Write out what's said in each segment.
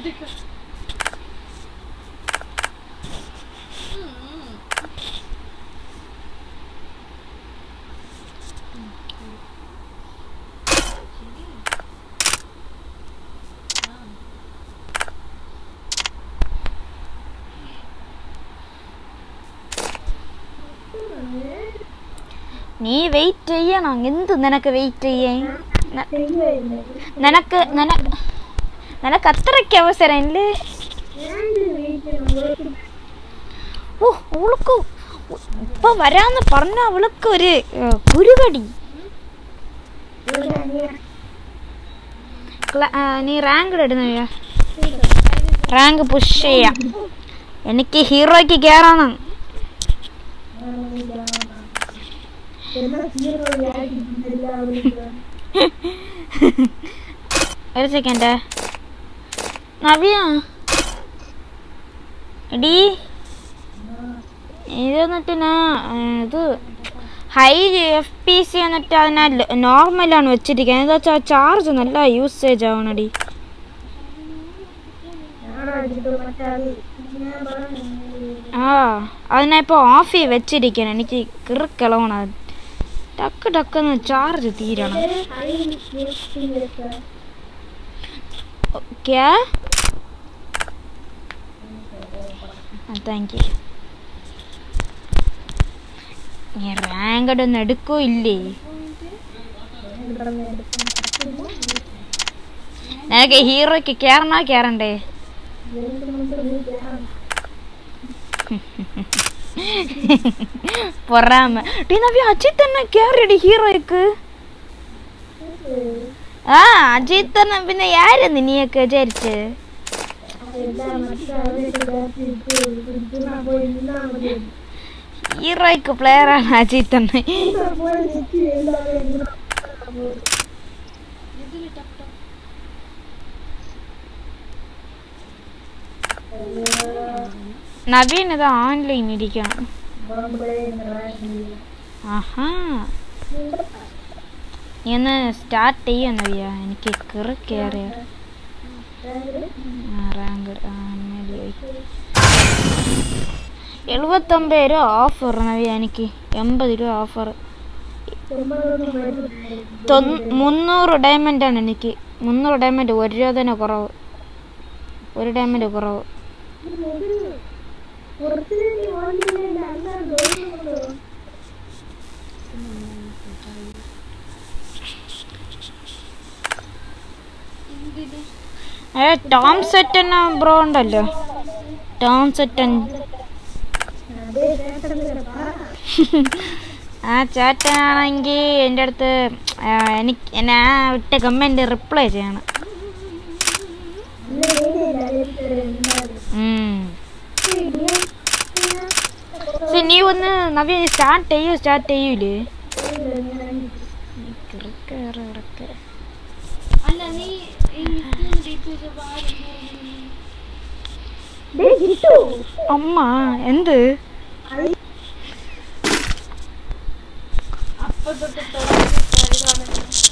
നീ വെയിറ്റ് ചെയ്യണം എന്ത് നിനക്ക് വെയിറ്റ് ചെയ്യാൻ ന- നിനക്ക് നിന- നിനക്ക് അത്രയ്ക്ക് അവസരം ഇല്ലേ ഓ അവൾക്ക് ഇപ്പൊ വരാന്ന് പറഞ്ഞ അവൾക്ക് ഒരു ഏ, കുരുകടി ക്ല- ആ, നീ റാങ്ക് ഇടുന്ന റാങ്ക് പുഷ് ചെയ്യാം എനിക്ക് ഹീറോയ്ക്ക് കയറണം ഒരു സെക്കൻഡ് നവ്യ എടി ഇത് എന്നിട്ട് ഞാൻ ഇത് ഹൈ എഫ് പി സി എന്നിട്ട് അതിനാ നോർമലാണ് വെച്ചിരിക്കുന്നത് എന്താ വെച്ചാൽ ചാർജ് നല്ല യൂസേജ് ആവണടി ആ അതിനാ ഇപ്പോൾ ഓഫ് ചെയ്ത് വെച്ചിരിക്കണം എനിക്ക് കിറുക്കിളവണം ടക്ക് ടക്കെന്ന് ചാർജ് തീരണം ഓക്കെ താങ്ക് യു നീ റാങ്കഡ് ഒന്നും എടുക്കോ ഇല്ലേ നിനക്ക് ഹീറോയ്ക്ക് കയറണോ കയറണ്ടേ പൊറാമ ടീ നവ്യ അജിത്ത് തന്നെ കയറിയടി ഹീറോയ്ക്ക് ആ അജിത്ത് തന്നെ പിന്നെ ആരെന്ന് നീയൊക്കെ വിചാരിച്ച് ഹീറോയ്ക്ക് പ്ലെയറാണ് അജിത്ത് തന്നെ നവീൻ ഇത് ഓൺലൈൻ ഇരിക്കണം ആഹാ നീ ഒന്ന് സ്റ്റാർട്ട് ചെയ്യാ നവിയ എനിക്ക് കിറ കയറിയ റാങ്ക് എഴുപത്തൊമ്പത് രൂപ ഓഫർ നവിയ എനിക്ക് എൺപത് രൂപ ഓഫർ മുന്നൂറ് ഡയമണ്ട് ആണ് എനിക്ക് മുന്നൂറ് ഡയമണ്ട് ഒരു രൂപ തന്നെ കുറവ് ഒരു ഡയമണ്ട് കുറവ് ഏ ടോം സെറ്റൻ ബ്രോ ഉണ്ടല്ലോ ടോം സെറ്റൻ ആ ചേട്ടനാണെങ്കിൽ എൻ്റെ അടുത്ത് ആ, എനിക്ക് ഞാൻ വിട്ട കമൻറ്റ് റിപ്ലൈ ചെയ്യണം ഉം. ശരി, നീ ഒന്ന് നവ്യ സ്റ്റാർട്ട് ചെയ്യൂ സ്റ്റാർട്ട് ചെയ്യൂലേ കിറുക്ക് വേറെ കിടക്ക്. അല്ല നീ ഈ മിസ്സിന് ഡീറ്റെയിൽസ് അമ്മ എന്ത് അപ്പൊ തൊട്ട് തുടങ്ങിയ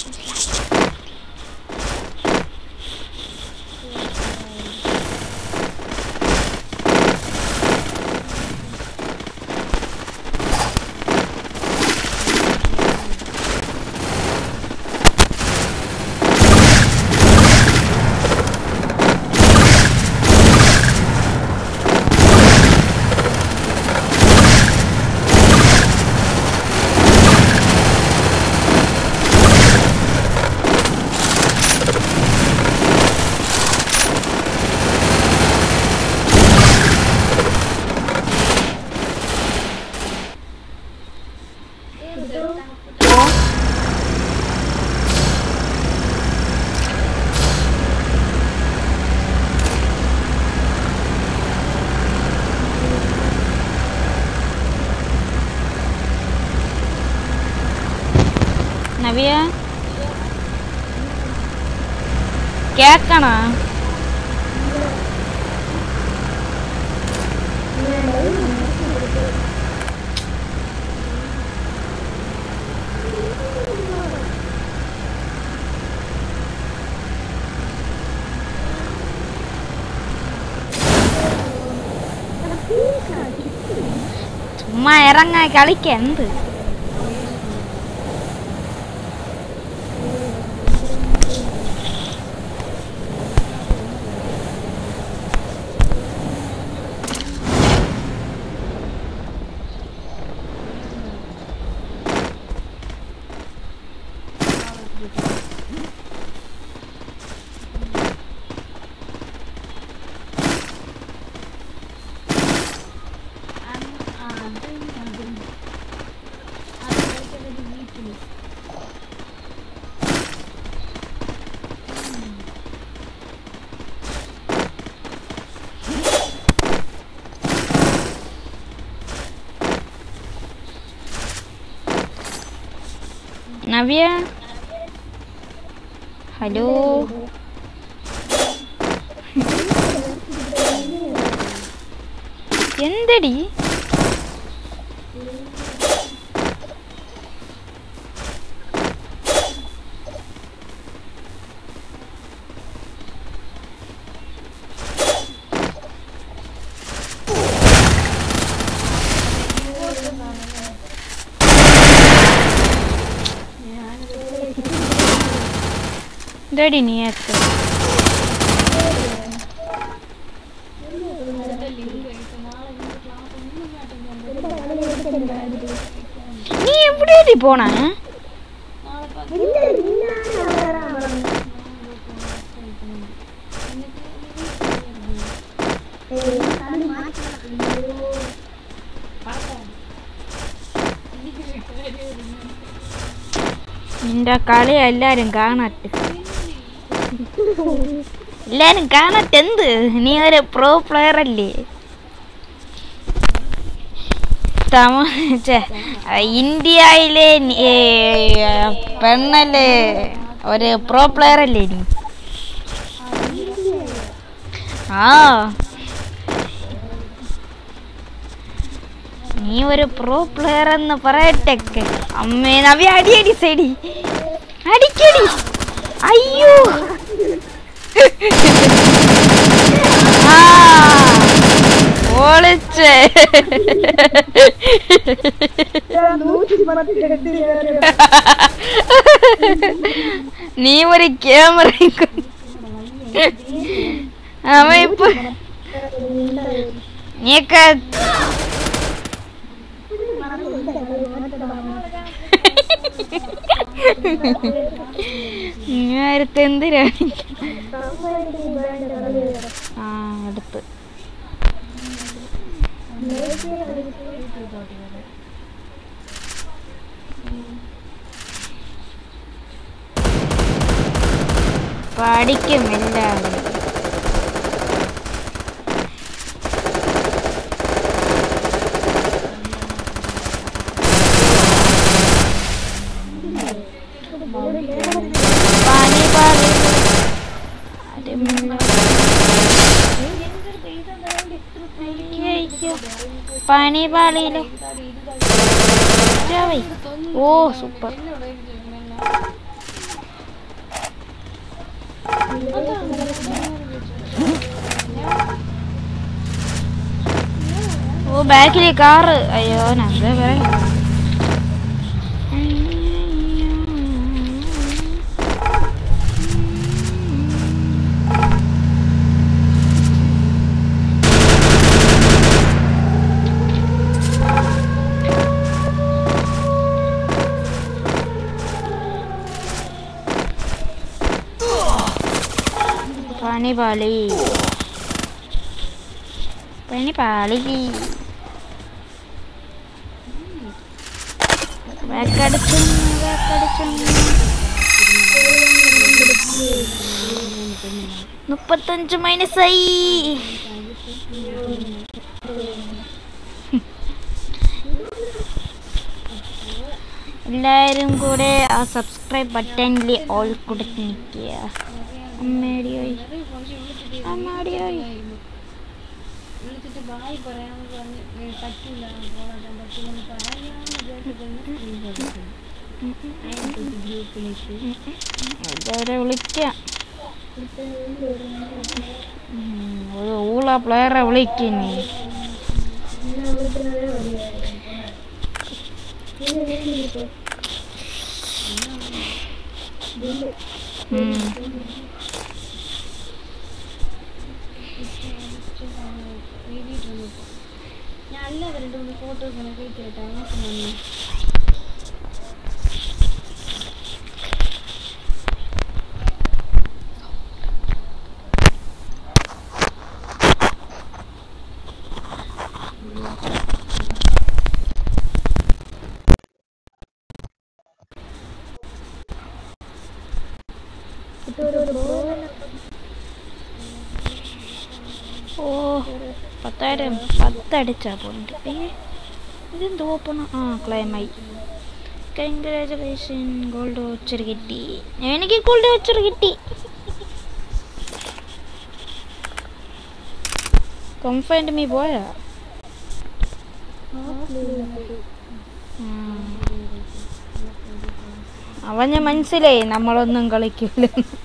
നവ്യ കേക്കണ ചുമ്മാ ഇറങ്ങാ കളിക്ക എന്ത് നവ്യ ഹലോ എന്തടി എന്തടി നീ എത്ത നീ എവിടെയാടി പോണേ നിന്റെ കളി എല്ലാരും കാണട്ടെ എല്ലാരും കാണട്ടെ എന്ത് നീ ഒരു പ്രോ പ്ലെയർ അല്ലേ തമ ഛെ, ഇന്ത്യയിലെ നി- ഏ, പെണ്ണല്ലേ ഒരു പ്രോ പ്ലെയർ അല്ലേ നീ ആ നീ ഒരു പ്രോ പ്ലെയർ എന്ന് പറയട്ടെ അമ്മേ നവ്യ അടി അടി സൈഡി അടിക്കടി അയ്യോ ആ ഒളിച്ച് നീ ഒരു ക്യാമറ അവ ഇപ്പൊ നീക്ക നേരത്തെ എന്തിനാണ് ആ അടുത്ത് പഠിക്കും എല്ലാവരും പനി പാടി പനി പാളിയിലോ ഓ സൂപ്പർ ഓ ബാക്കിലെ കാറ് അയ്യോ ഞങ്ങൾ പറയാം പണി പാളി പണി പാളി വേക്കടിച്ചു വേക്കടിച്ചു മുപ്പത്തഞ്ച് മൈനസായി എല്ലാവരും കൂടെ ആ സബ്സ്ക്രൈബ് ബട്ടണിൽ ഓൾ കൊടുത്ത് നിൽക്കുക അമ്മേടിയോയി അമ്മാടിയോയി വിളിച്ചിട്ട് ബായ് പറയാന്ന് പറഞ്ഞ് ഏ, പറ്റൂല പോകാൻ പറ്റൂല എന്ന് പറയാന്ന് വിചാരിച്ചിട്ട് ഗ്രൂപ്പിലേക്ക് ഇതവരെ വിളിക്കാം ഉം, ഒരു ഊള പ്ലെയറെ വിളിക്കുന്നേ ഉം. ഞാൻ അല്ലാതെ രണ്ട് മൂന്ന് ഫോട്ടോസ് എനിക്ക് അയച്ചിട്ടാ നോക്ക് മമ്മി ഓ പത്തായിരം പത്തടിച്ചാ പോയിന്റ് അയ്യേ ഇതെന്ത് ഓപ്പൺ ആ ക്ലൈമായി കൺഗ്രാജുലേഷൻ ഗോൾഡ് വോച്ചർ കിട്ടി എനിക്ക് ഗോൾഡ് വോച്ചർ കിട്ടി കംഫൈൻഡ് മീ പോയാ ഉം. അവന് മനസ്സിലായി നമ്മളൊന്നും കളിക്കില്ല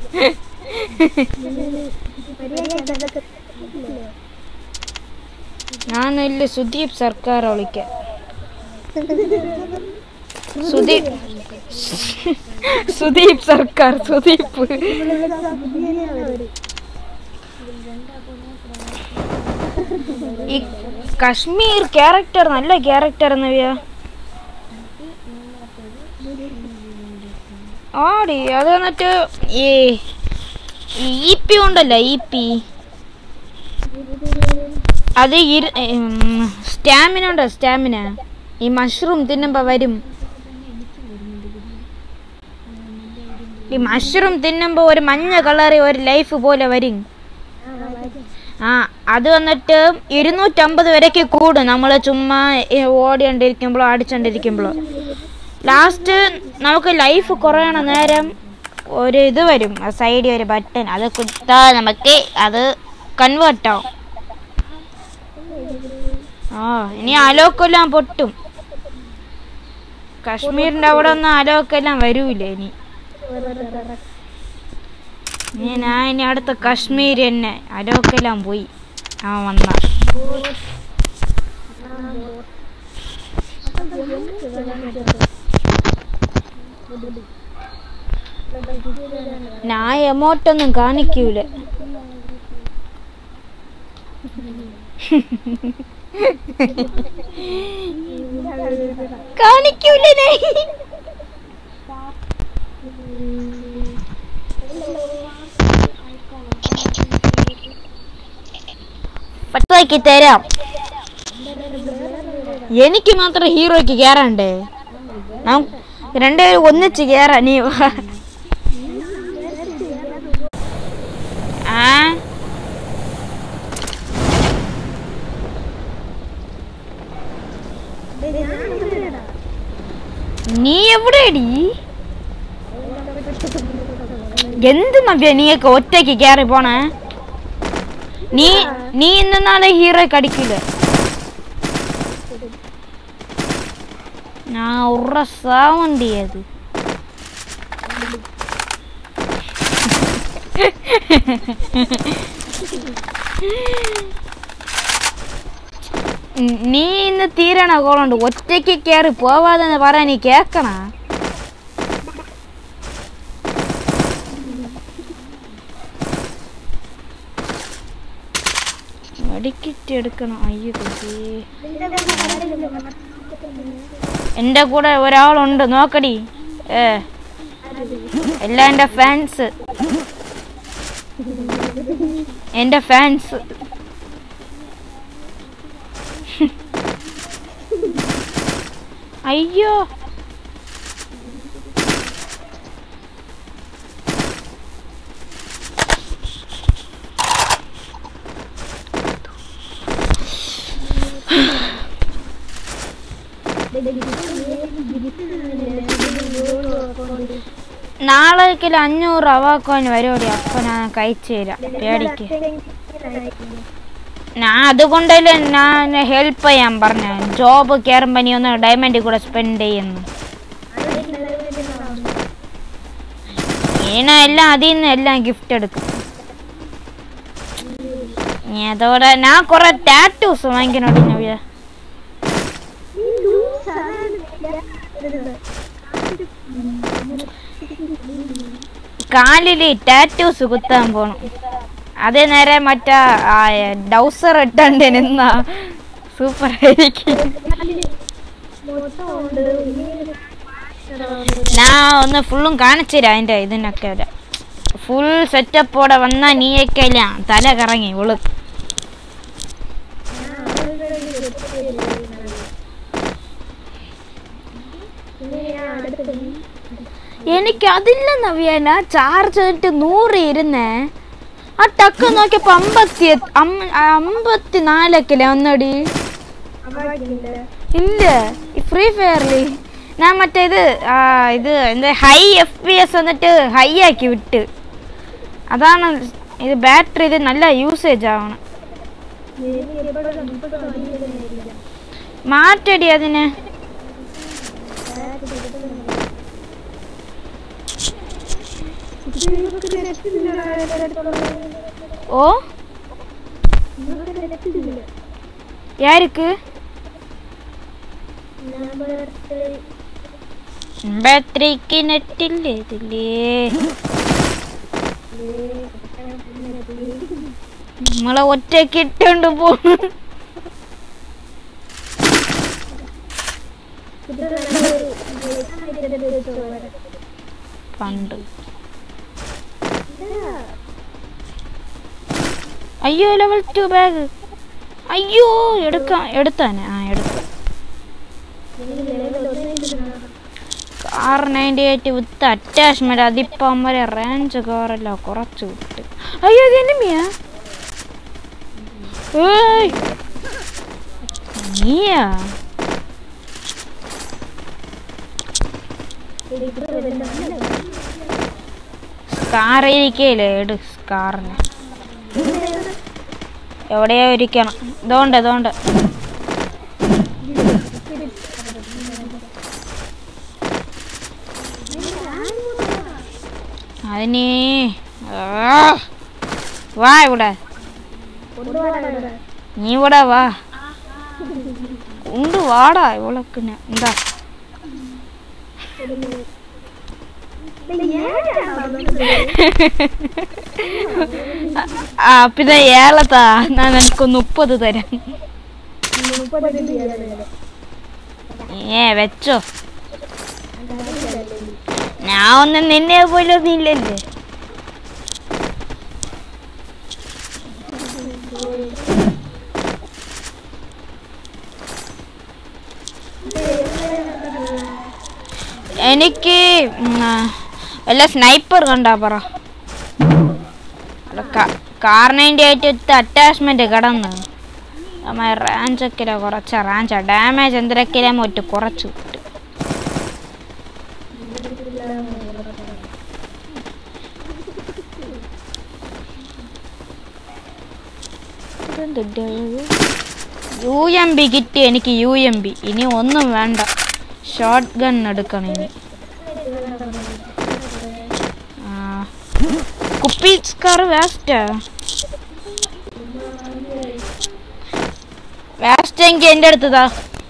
ഞാനില്ല സുദീപ് സർക്കാർ വിളിക്കാം സുദീപ് സുദീപ് സർക്കാർ സുദീപ് ഈ കശ്മീർ ക്യാരക്ടർ നല്ല ക്യാരക്ടർ എന്നവ്യ ആടി അത് എന്നിട്ട് ഈ ഇ പി ഉണ്ടല്ലോ ഇ പി അത് സ്റ്റാമിന ഉണ്ടോ സ്റ്റാമിന ഈ മഷ്റൂം തിന്നുമ്പോ വരും ഈ മഷ്റൂം തിന്നുമ്പോ ഒരു മഞ്ഞ കളറി ഒരു ലൈഫ് പോലെ വരും ആ അത് വന്നിട്ട് ഇരുന്നൂറ്റമ്പത് വരെയൊക്കെ കൂടും നമ്മൾ ചുമ്മാ ഈ ഓടിക്കൊണ്ടിരിക്കുമ്പോഴോ അടിച്ചോണ്ടിരിക്കുമ്പോഴോ ലാസ്റ്റ് നമുക്ക് ലൈഫ് കുറയണ നേരം ഒരു ഇത് വരും ആ സൈഡിൽ ഒരു ബട്ടൺ അത് കുത്താ നമുക്ക് അത് കൺവേർട്ട് ആവും ആ ഇനി അലോക്കെല്ലാം പൊട്ടും കാശ്മീരിന്റെ അവിടെ ഒന്നും അലോക്കെല്ലാം വരൂല ഇനി ഇനി ഞാൻ ഇനി അടുത്ത കാശ്മീർ തന്നെ അലോക്കെല്ലാം പോയി ആ വന്ന ഞാൻ എമോട്ടൊന്നും കാണിക്കൂല കാണിക്കൂല ഞാൻ പത്താക്കി തരാം എനിക്ക് മാത്രം ഹീറോയ്ക്ക് കേറണ്ടേ നം- രണ്ടുപേരും ഒന്നിച്ച് കേറാ നീ വാ. ആ നീ എവിടെയടി എന്ത് നവ്യ നീയൊക്കെ ഒറ്റയ്ക്ക് കയറി പോണേ നീ നീ ഇന്ന് നാളെ ഹീറോ കടിക്കില്ല ഞാൻ ഉറ സാവണ്ടി അത് ഉം, നീ ഇന്ന് തീരണ കോളുണ്ട് ഒറ്റയ്ക്ക് കയറി പോവാതെന്ന് പറയാൻ നീ കേക്കണ മെഡിക്കറ്റ് എടുക്കണം അയ്യോ കുട്ടി എൻ്റെ കൂടെ ഒരാളുണ്ട് നോക്കടി ഏ എല്ലാം എൻ്റെ ഫാൻസ് എൻ്റെ ഫാൻസ് അയ്യോ നാളേക്കിൽ അഞ്ഞൂറ് റവാക്കോന് വരുമോടി അപ്പൊ ഞാൻ കഴിച്ചു തരാം പേടിക്ക് ഞാൻ അതുകൊണ്ടല്ലേ ഞാൻ ഹെൽപ്പ് ചെയ്യാൻ പറഞ്ഞ ജോബ് കയറുമ്പോ നീ ഒന്ന് ഡയമണ്ടിൽ കൂടെ സ്പെൻഡ് ചെയ്യുന്നു ഈന എല്ലാം അതിൽ നിന്ന് എല്ലാം ഗിഫ്റ്റ് എടുക്കും നീ അതോടെ ഞാൻ കുറെ ടാറ്റൂസ് വാങ്ങിക്കണോടി നവ്യ കാലില് ടാറ്റൂസ് കുത്താൻ പോണം അതേ നേരെ മറ്റാ ഡൗസർ ഇട്ടണ്ട് നിന്നാ സൂപ്പർ ആയിരിക്കും ഞാൻ ഒന്ന് ഫുള്ളും കാണിച്ചുതരാം അതിന്റെ ഇതിനൊക്കെ ഒരു ഫുൾ സെറ്റപ്പോടെ വന്നാ നീയൊക്കെ ഇല്ല തല കറങ്ങി ഉളു എനിക്ക് അതില്ല നവ്യാന ചാർജ് ചെയ്തിട്ട് നൂറ് ഇരുന്നേ ആ ടക്ക് നോക്കിയപ്പോ അമ്പത്തി അമ്പ- അമ്പത്തി നാലൊക്കെ ഒന്നടി ഇല്ല ഫ്രീ ഫയറില് ഞാൻ മറ്റേ ഇത് ആ, ഇത് എന്താ ഹൈ എഫ് പി എസ് വന്നിട്ട് ഹൈ ആക്കി വിട്ട് അതാണ് ഇത് ബാറ്ററി ഇത് നല്ല യൂസേജ് ആവണം മാറ്റടി അതിന് ഓ யாருக்கு ബാറ്ററിക്ക് നെറ്റില്ല ഇതില്ലേ നമ്മളെ ഒറ്റയ്ക്ക് ഇട്ടോണ്ട് പോണു പണ്ട് അയ്യോ ലെവൽ ടു ബാഗ് അയ്യോ എടുക്കാം എടുത്താനെ ആ എടുക്കാം car ninety eight with attachment അതിപ്പോ അമ്മരെ റേഞ്ച് കാറല്ല കുറച്ച് വിട്ട് അയ്യോ ഇത് എനിമിയാ ഏയ് നീയാ സ്കാർ ഇരിക്കയില്ലേ എടു സ്കാറിന് എവിടെയോ ഇരിക്കണം ഇതോണ്ട് ഇതോണ്ട് അതിന് ആ, വാ ഇവിടെ നീ ഇവിടെ വാ ഉണ്ട് വാടാ ഇവളൊക്കെ എന്താ ആ പിന്നെ ഏലത്താ ഞാൻ നിനക്ക് മുപ്പത് തരാം ഏ വെച്ചോ ഞാൻ ഒന്നും നിന്നെ പോലെ ഒന്നും ഇല്ലല്ലേ എനിക്ക് ഉം, ആ, വല്ല സ്നൈപ്പർ കണ്ടാ പറ കാറിനേൻ്റെ ആയിട്ട് അറ്റാച്ച്മെന്റ് കിടന്ന് അമ്മ റാഞ്ചൊക്കെ കുറച്ച റാഞ്ച ഡാമേജ് എന്തിനൊക്കെ ഒറ്റ കുറച്ച് വിട്ട് യു എം ബി കിട്ടി എനിക്ക് യു എം ബി ഇനി ഒന്നും വേണ്ട ഷോർട്ട് ഗൺ എടുക്കണം ഇനി ആ. കുപ്പി സ്കാർ വേസ്റ്റാ വേസ്റ്റ് എങ്കിൽ എൻ്റെ അടുത്തതാ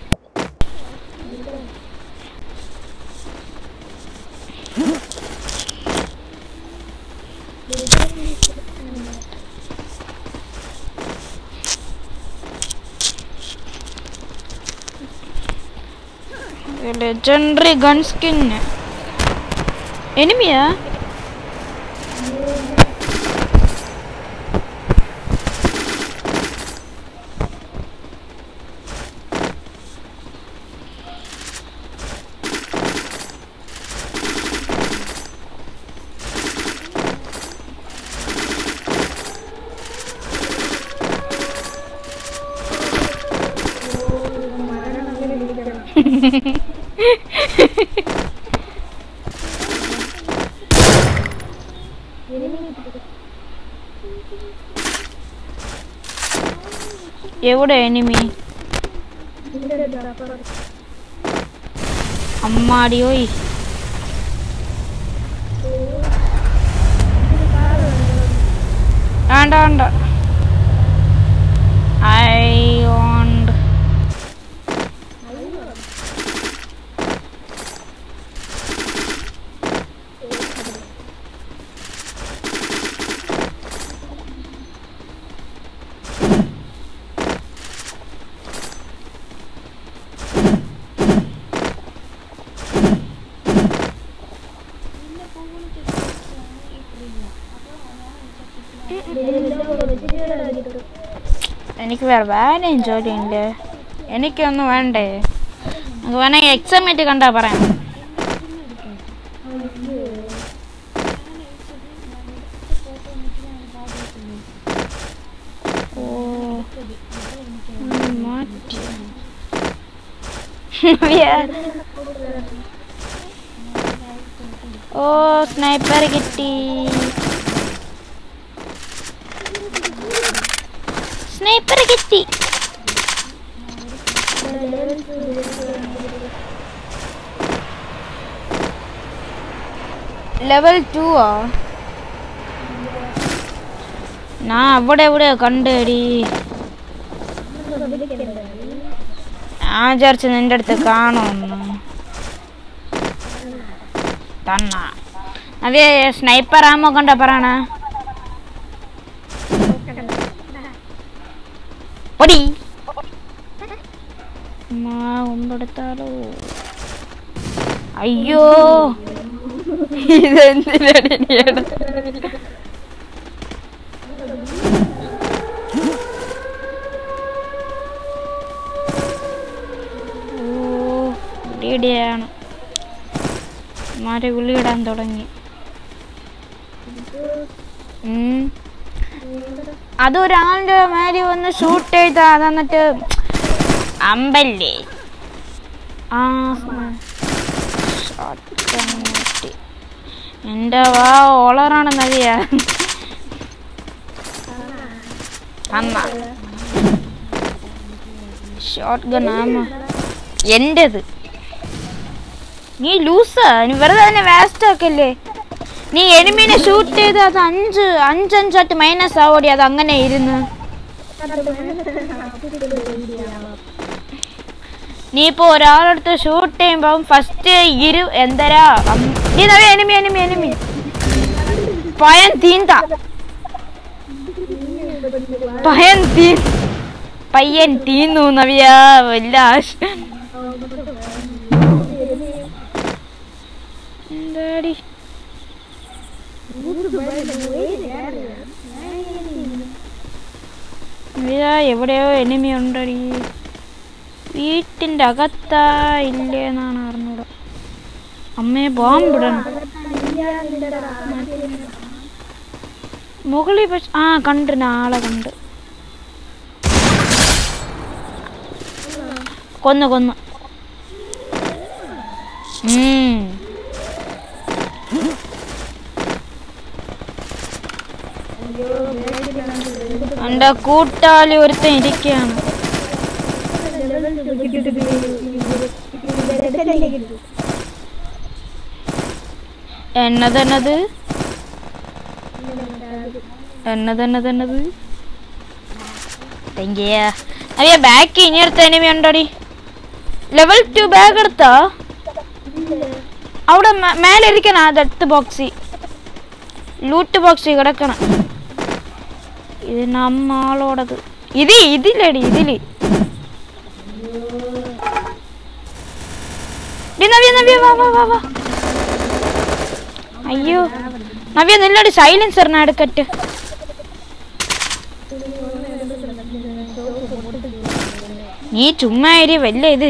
ലെജൻഡറി ഗൺ സ്കിൻ എനിമിയാ എവിടെ എനിമി അമ്മാടിയോയ് വേണ്ട വേണ്ട ഐ വോണ്ട് എനിക്ക് വേറെ വേലയും ജോലിയുണ്ട് എനിക്കൊന്നും വേണ്ടേ അത് വേണമെങ്കിൽ എക്സാം ആയിട്ട് കണ്ടാ പറയാം ഓ ഉം, മാറ്റി Yeah. ഓ സ്നൈപ്പർ കിട്ടി സ്നൈപ്പർ കിട്ടി ലെവൽ ടു ആ ഞാൻ അവിടെ എവിടെ കണ്ടേടി ഞാൻ വിചാരിച്ചു നിന്റെ അടുത്ത് കാണുമെന്ന് തന്ന അവേ സ്നൈപ്പർ ആമോ കണ്ട പറയണ പൊടി അമ്മാ കൊമ്പെടുത്താലോ അയ്യോ ഇതെന്തിനടി നീ എടുത്തത്? ഓ ഇടിയാണ് മാരെ ഉള്ളിയിടാൻ തുടങ്ങി ഉം. അതൊരാളുടെ മാരി വന്ന് ഷൂട്ട് ചെയ്താ അതെന്നിട്ട് അമ്പല്ലേ ആ shotgun കിട്ടി. എൻ്റെ വാ ഓളറാണ് നദിയ അമ്മ ഷോർട്ട് ഗൺ ആമ എൻ്റെത് നീ ലൂസാ നീ വെറുതെ തന്നെ വേസ്റ്റ് ആക്കല്ലേ നീ എനിമീനെ ഷൂട്ട് ചെയ്ത് അത് അഞ്ച് അഞ്ചഞ്ചായിട്ട് മൈനസ് ആവോടി അത് അങ്ങനെ ഇരുന്ന് നീ ഇപ്പൊ ഒരാളടുത്ത് ഷൂട്ട് ചെയ്യുമ്പം ഫസ്റ്റ് ഇരു എന്തരാ അം- നീ നവി എനിമി എനിമി എനിമി പയൻ തീന്ത പയൻ തീ പയ്യൻ തീന്നു നവിയാ വല്ല ആശ എന്താടി ഇതാ എവിടെയോ എനിമി ഉണ്ടടി വീട്ടിൻ്റെ അകത്താ ഇല്ലേന്നാണ് അറിഞ്ഞൂടെ അമ്മയെ ബോംബിടണം മുകളിൽ പക്ഷെ ആ കണ്ട് നാളെ കണ്ട് കൊന്നു കൊന്നു ഉം. എന്റെ കൂട്ടാളി ഒരുത്തൻ ഇരിക്കുകയാണ് എന്നതെന്നത് എന്നതെന്നതെന്നത് അയ്യ ബാക്ക് ഇനി അടുത്ത എനിമി ഉണ്ടോടി ലെവൽ ടു ബാഗ് എടുത്തോ അവിടെ മ- മേലെ ഇരിക്കണം ആ ഡെത്ത് ബോക്സി ലൂട്ട് ബോക്സി കിടക്കണം ഇത് നമ്മളോടത് ഇത് ഇതിലടി ഇതില് ഡി നവ്യ നവ്യ വാ വാ വാ വാ അയ്യോ നവ്യ നില്ലടി സൈലൻസറിനെ എടുക്കട്ട് നീ ചുമ്മാ ഇരി വല്ല ഇത്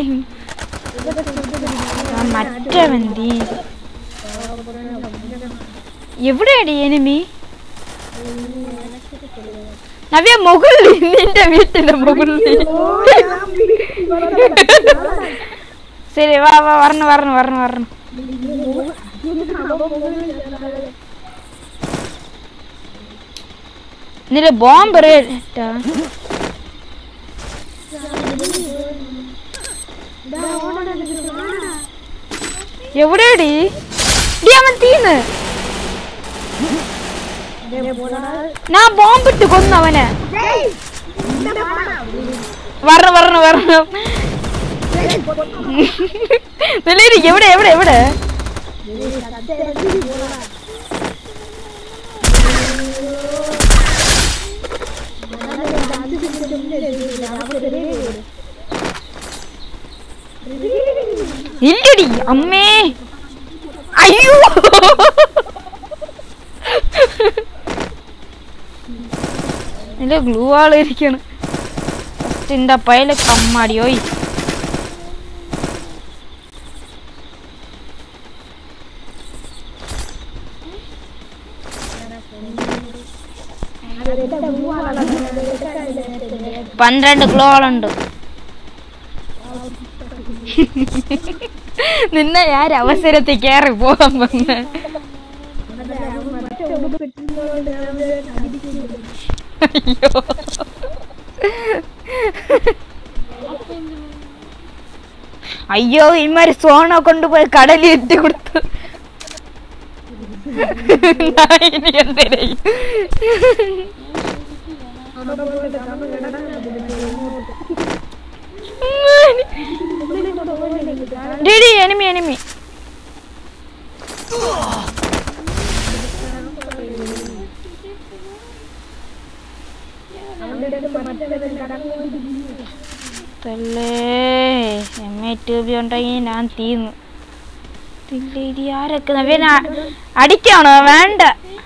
ആ മറ്റവൻ തീ എവിടെയാടി എനിമി നവ്യ മുകളിൽ നിന്റെ വീട്ടിന്റെ മുകളിൽ ശരി വാ വാ വരണം വരണം വരണം വരണം നിന്റെ ബോംബ് എറിയട്ടാ എവിടെയാടി ഡി അവൻ തീന്ന് ഞാൻ ബോംബിട്ട് കൊന്നു അവനെ വരണം വരണം വരണം നിലയിരി എവിടെ എവിടെ എവിടെ ഇല്ലടി അമ്മേ അയ്യോ ഇതില് ഗ്ലൂ ആൾ ഇരിക്കണം ഫസ്റ്റ് இந்த പയല കമ്മാടിയോയ് പന്ത്രണ്ട് ഗ്ലോളുണ്ട് നിന്നെ ഞാൻ അവസരത്തിൽ കയറി പോകാൻ വന്ന അയ്യോ അയ്യോ ഇമാര് സോണ കൊണ്ടുപോയി കടലിൽ ഇട്ട് കൊടുത്തു ഞാൻ ഇനി എന്തിനാ ഡിഡി എനിമി എനിമി തല്ലേ എം എ ടു ബി ഉണ്ടെങ്കിൽ ഞാൻ തീർന്നു ഇല്ല ഇത് ആരൊക്കെ നവീന അടിക്കാണോ വേണ്ട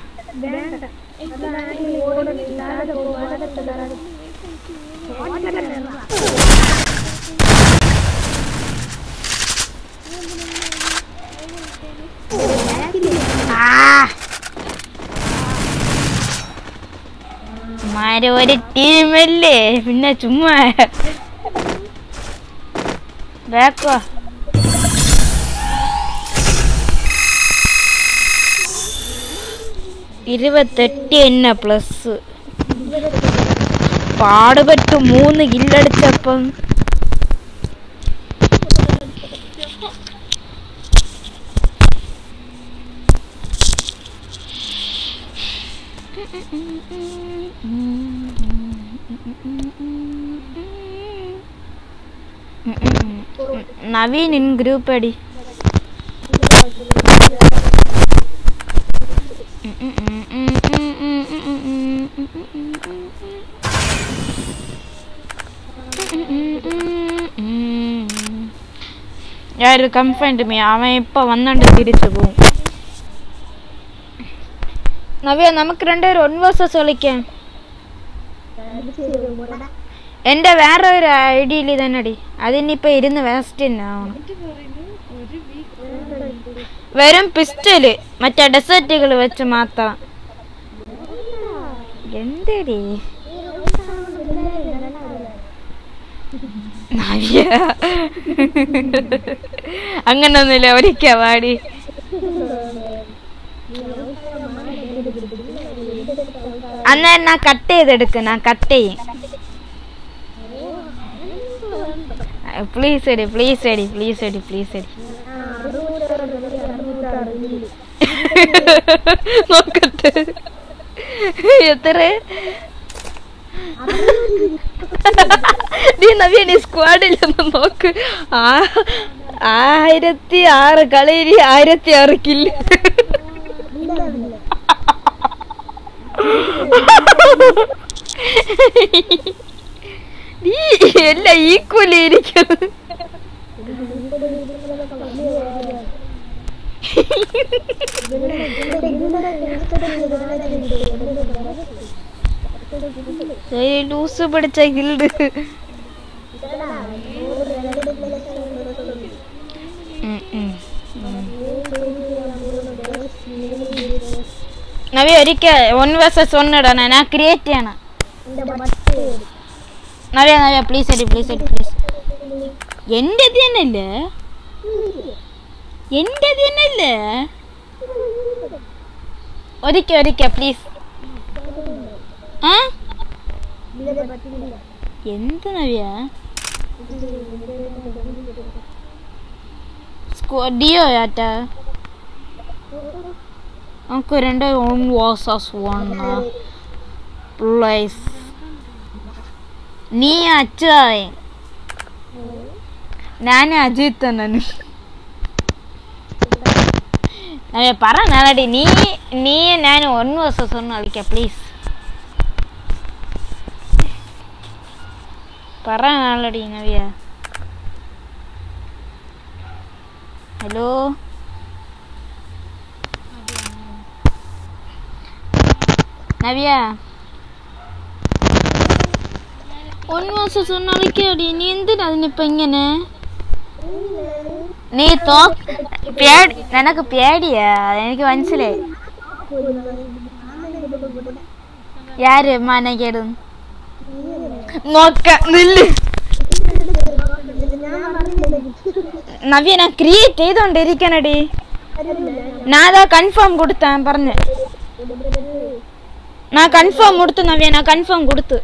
ആ മാര് ഒരു ടീമല്ലേ പിന്നെ ചുമ്മാ ബാക്കോ ഇരുപത്തെട്ട് എന്നെ പ്ലസ് പാടുപെട്ട് മൂന്ന് കില്ലടിച്ചപ്പം നവീൻ ഇൻ ഗ്രൂപ്പ് അടി ഞാനൊരു കംഫൈൻഡ് മീ അവൻ ഇപ്പൊ വന്നണ്ട് തിരിച്ചു പോവും നവ്യ നമുക്ക് രണ്ടുപേരും ഒൺ വേഴ്സസ് കളിക്കാം എന്റെ വേറെ ഒരു ഐ ഡിയിൽ തന്നെ അടി അതിനിപ്പോ ഇരുന്ന് വേസ്റ്റ് തന്നെ ആവണം ഒരു വീക്ക് വെറും പിസ്റ്റല് മറ്റേ ഡെസേർട്ടുകൾ വെച്ച് മാത്രം എന്തടി നവ്യ അങ്ങനൊന്നുമില്ല ഒരിക്കൽ പാടി അന്നേരം ഞാൻ കട്ട് ചെയ്തെടുക്കും ഞാൻ കട്ട് ചെയ്യും പ്ലീസ് എടി പ്ലീസ് എടി പ്ലീസ് എടി പ്ലീസ് എടി നോക്കട്ടെ എത്ര നീ നവ്യ നീ സ്ക്വാഡിലൊന്ന് നോക്ക് ആ ആയിരത്തി ആറ് കളിയിൽ ആയിരത്തി ആറ് കില്ല് നീ എല്ലാം ഈക്വലി ഇരിക്കുന്നു ലൂസ് പിടിച്ച ഗിൽഡ് നവി ഒരിക്കൽ വൺ വേഴ്സസ് വൺ ഇടണേ ഞാൻ ക്രിയേറ്റ് ചെയ്യണം നവ്യ നവ്യ പ്ലീസ് അടി പ്ലീസ് അടി പ്ലീസ് എൻ്റെ തന്നെയല്ലേ എൻ്റെ തന്നെയല്ലേ ഒരിക്കൽ ഒരിക്കൽ പ്ലീസ് ആ എന്ത് നവ്യ സ്കോ ഡിയോ ആറ്റാ നമുക്ക് രണ്ട് വൺ വാസസ് വൺ പ്ലേസ് നീ അച്ചായി ഞാൻ അജിത് തന്നെ നവ്യ പറ നാളടി നീ നീ ഞാൻ വൺ വേഴ്സസ് ഒന്ന് കളിക്കാം പ്ലീസ് പറ നാളടി നവ്യ ഹലോ നവ്യ ഒന്ന് മാസം சொன்னாലേക്കടി നീ എന്തിനാ അതിനിപ്പോ ഇങ്ങനെ നീ തോ പേടി നിനക്ക് പേടിയാ എനിക്ക് മനസ്സിലായി யாரு மானகேடு നോക്ക നില്ല് നവ്യ ഞാൻ ക്രിയേറ്റ് ചെയ്തോണ്ടിരിക്കണടി ഞാൻ അതാ കൺഫേം കൊടുത്താൻ പറഞ്ഞ് ഞാൻ കൺഫേം കൊടുത്തു നവ്യ ഞാൻ കൺഫേം കൊടുത്തു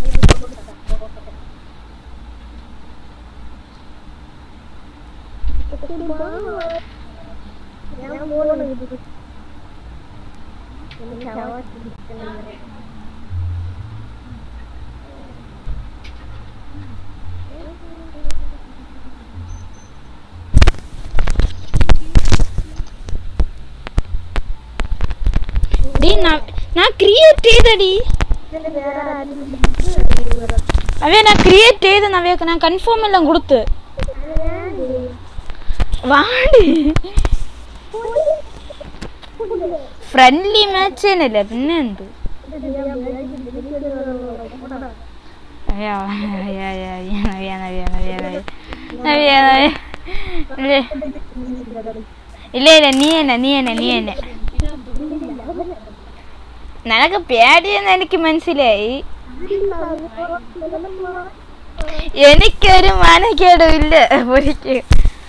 ഡീ ന- ഞാൻ ക്രിയേറ്റ് ചെയ്തടി നവ്യ ഞാൻ ക്രിയേറ്റ് ചെയ്ത് നവ്യക്ക് ഞാൻ കൺഫേം എല്ലാം കൊടുത്ത് വാടി ഫ്രണ്ട്ലി മാച്ച് തന്നെയല്ലേ പിന്നെ എന്ത് അയ്യോ, അയ്യോ, അയ്യോ, അയ്യോ, നവ്യ, നവ്യ, നവ്യ, നവ്യ. നവ്യ, നവ്യ. ഇല്ലേ? ഇല്ല ഇല്ല നീ തന്നെ നീ തന്നെ നീ തന്നെ നിനക്ക് പേടിയെന്ന് എനിക്ക് മനസ്സിലായി എനിക്കൊരു മാനക്കേടും ഇല്ല ഒരിക്കലും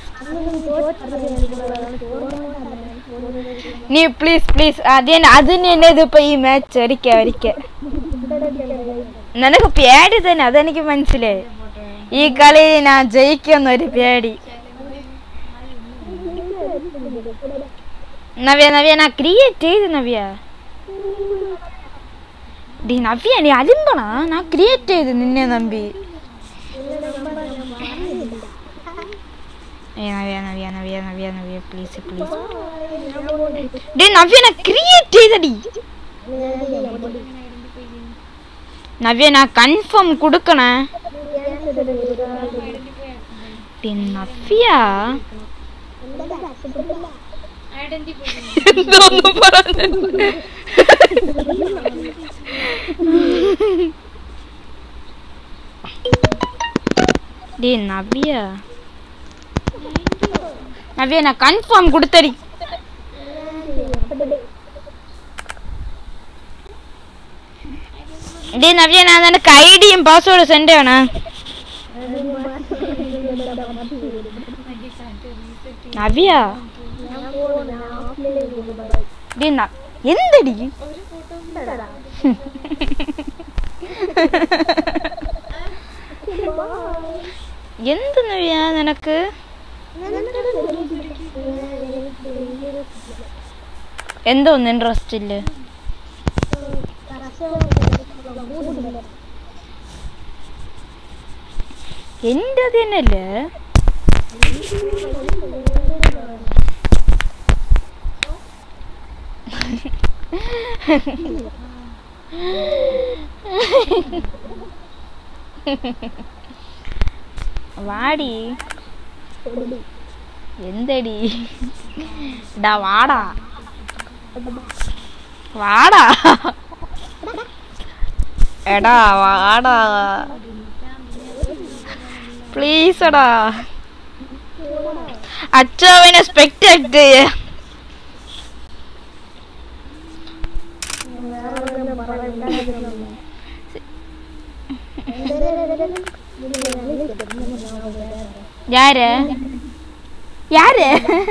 നീ പ്ലീസ് പ്ലീസ് അത് തന്നെ അത് തന്നെ ഇതിപ്പോ ഈ മാച്ച് ഒരിക്കൽ ഒരിക്കൽ നിനക്ക് പേടി തന്നെ അതെനിക്ക് മനസ്സിലായി ഈ കളി ഞാൻ ജയിക്കുന്നൊരു പേടി നവ്യ നവ്യ ഞാൻ ക്രിയേറ്റ് ചെയ്ത് നവ്യ ഡി നവ്യ നീ അലിമ്പണ ഞാൻ ക്രിയേറ്റ് ചെയ്ത് നിന്നെ നമ്പി ഏ നവ്യ നവ്യ നവ്യ നവ്യ നവ്യ പ്ലീസ് പ്ലീസ് ഡേ നവ്യ ഞാൻ ക്രിയേറ്റ് ചെയ്തടി നവ്യ ഞാൻ കൺഫേം കൊടുക്കണേ ഡി നവ്യ ഐഡന്റിഫൈ എന്തോന്ന് പറഞ്ഞു ഡേ നവ്യ നവ്യ ഞാൻ കൺഫേം കൊടുത്തടി ഡേ നവ്യ ഞാൻ നിനക്ക് ഐഡിയും പാസ്വേഡ് സെൻഡ് ചെയ്യണേ നവ്യ ഡേ ന- എന്തടി എന്ത് നവ്യ നിനക്ക് എന്തോ ഒന്ന് ഇൻട്രസ്റ്റ് ഇല്ല എന്റെ തന്നെയല്ലേ വാടി എന്തടി ഡാ വാടാ വാടാ എടാ വാടാ പ്ലീസ് എടാ അച്ഛാവിനെ സ്പെക്ടാക്ട് ചെയ്യ யாரு யாரு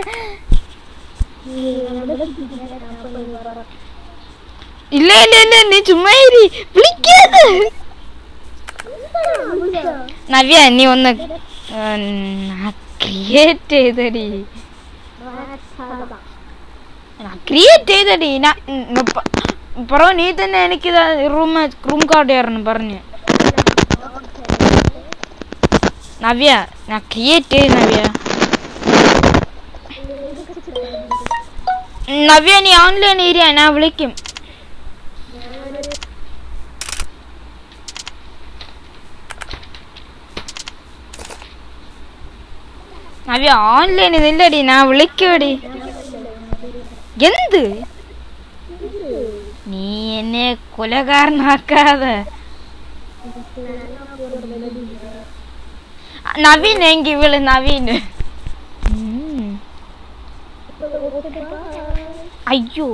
இல்ல இல்ல இல்ல நீ சும்மா இரு விളിക്കാതെ നവ്യ നീ ഒന്ന് ക്രിയേറ്റ് ചെയ്തടി ക്രിയേറ്റ് ചെയ്തടി പറ നീ തന്നെ എനിക്ക് റൂം റൂം കാർഡ് തരണം പറഞ്ഞു നവ്യ ഞാൻ ക്രിയേറ്റ് ചെയ്ത് നവ്യ നവ്യ നീ ഓൺലൈൻ ഏരിയ ഞാൻ വിളിക്കും നവ്യ ഓൺലൈനിൽ നില്ലടി ഞാൻ വിളിക്കുവടി എന്ത് നീ എന്നെ കൊലകാരനാക്കാതെ നവീൻ എങ്കിൽ വിളി നവീന് ഉം. അയ്യോ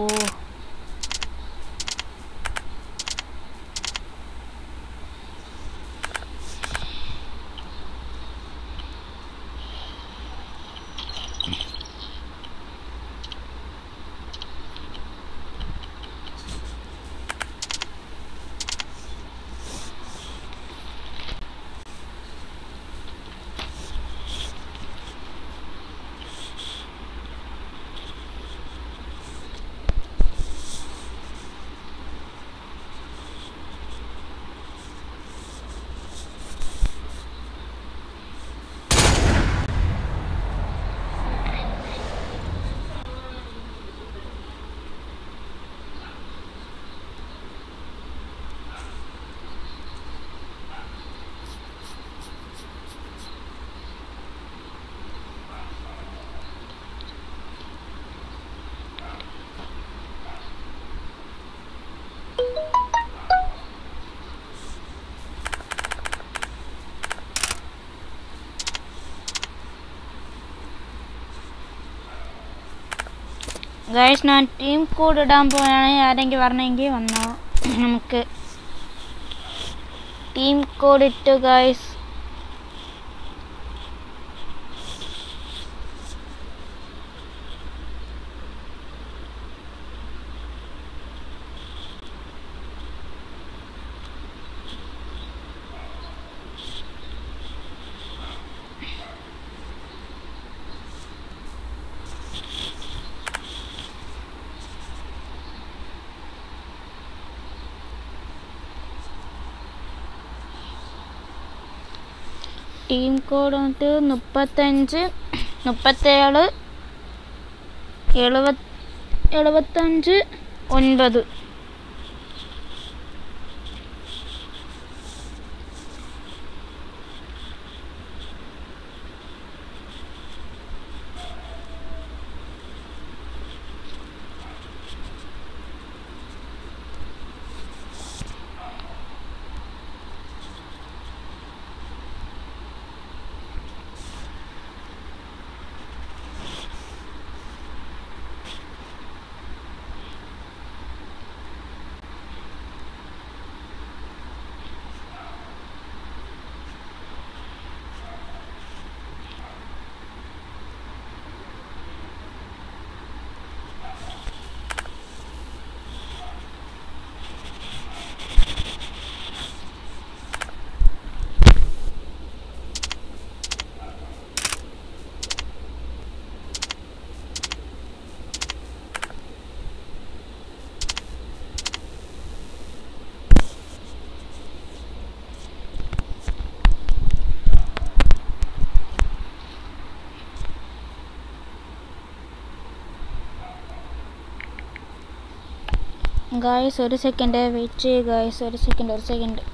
ഗൈസ് ഞാൻ ടീം കോഡ് ഇടാൻ പോവാണ് ആരെങ്കിലും വരണമെങ്കിൽ വന്നോ നമുക്ക് ടീം കോഡ് ഇട്ടു ഗൈസ് ടീം കോഡ് വന്നിട്ട് മുപ്പത്തഞ്ച് മുപ്പത്തേഴ് എഴുപത് എഴുപത്തഞ്ച് ഒൻപത് ഗായ്സ് ഒരു സെക്കൻഡ് വെയിറ്റ് ചെയ്യുക ഗായ്സ് ഒരു സെക്കൻഡ് ഒരു സെക്കൻഡ്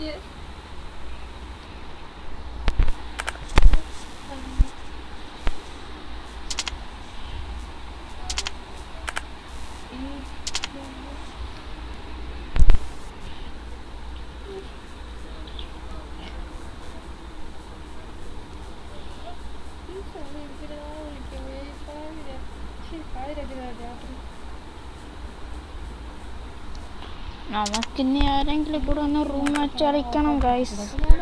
എനിക്ക് രാത്രി നമുക്കിനി ആരെങ്കിലും കൂടെ ഒന്ന് റൂം വെച്ച് കളിക്കണം ഗൈസ്